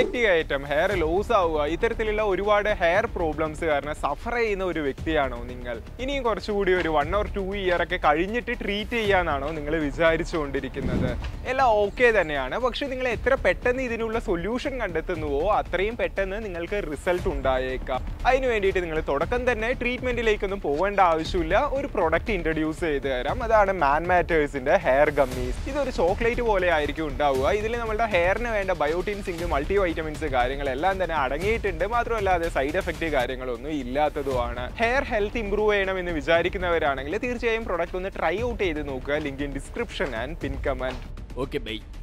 wait കയറ്റം hair loss ആവുക ഇത്തരത്തിലുള്ള ഒരുപാട് ഹെയർ പ്രോബ്ലംസ് കാരണം സഫർ ചെയ്യുന്ന ഒരു വ്യക്തിയാണോ നിങ്ങൾ ഇനിയും കുറച്ചുകൂടി ഒരു വൺ ഓർ ടു ഇയർ ഒക്കെ കഴിഞ്ഞിട്ട് ട്രീറ്റ് ചെയ്യാനാണോ നിങ്ങൾ വിചാരിച്ചുകൊണ്ടിരിക്കുന്നത് എല്ലാം ഓക്കെ തന്നെയാണ് പക്ഷെ നിങ്ങൾ എത്ര പെട്ടെന്ന് ഇതിനുള്ള സൊല്യൂഷൻ കണ്ടെത്തുന്നുവോ അത്രയും പെട്ടെന്ന് നിങ്ങൾക്ക് റിസൾട്ട് ഉണ്ടായേക്കാം അതിന് വേണ്ടിയിട്ട് നിങ്ങൾ തുടക്കം തന്നെ ട്രീറ്റ്മെന്റിലേക്കൊന്നും പോകേണ്ട ആവശ്യമില്ല ഒരു പ്രൊഡക്റ്റ് ഇൻട്രൊഡ്യൂസ് ചെയ്ത് തരാം അതാണ് മാൻ മാറ്റേഴ്സിന്റെ ഹെയർ ഗമ്മീസ് ഇതൊരു ചോക്ലേറ്റ് പോലെ ആയിരിക്കും ഉണ്ടാവുക ഇതിൽ നമ്മുടെ ഹെയറിന് വേണ്ട ബയോട്ടിൻ സിങ്ക് മൾട്ടി വൈറ്റമിൻസ് കാര്യങ്ങളെല്ലാം തന്നെ അടങ്ങിയിട്ടുണ്ട് മാത്രമല്ല അത് സൈഡ് എഫക്റ്റ് കാര്യങ്ങളൊന്നും ഇല്ലാത്തതുമാണ് ഹെയർ ഹെൽത്ത് ഇംപ്രൂവ് ചെയ്യണമെന്ന് വിചാരിക്കുന്നവരാണെങ്കിൽ തീർച്ചയായും പ്രൊഡക്റ്റ് ഒന്ന് ട്രൈ ഔട്ട് ചെയ്ത് നോക്കുക link in description and pin comment okay by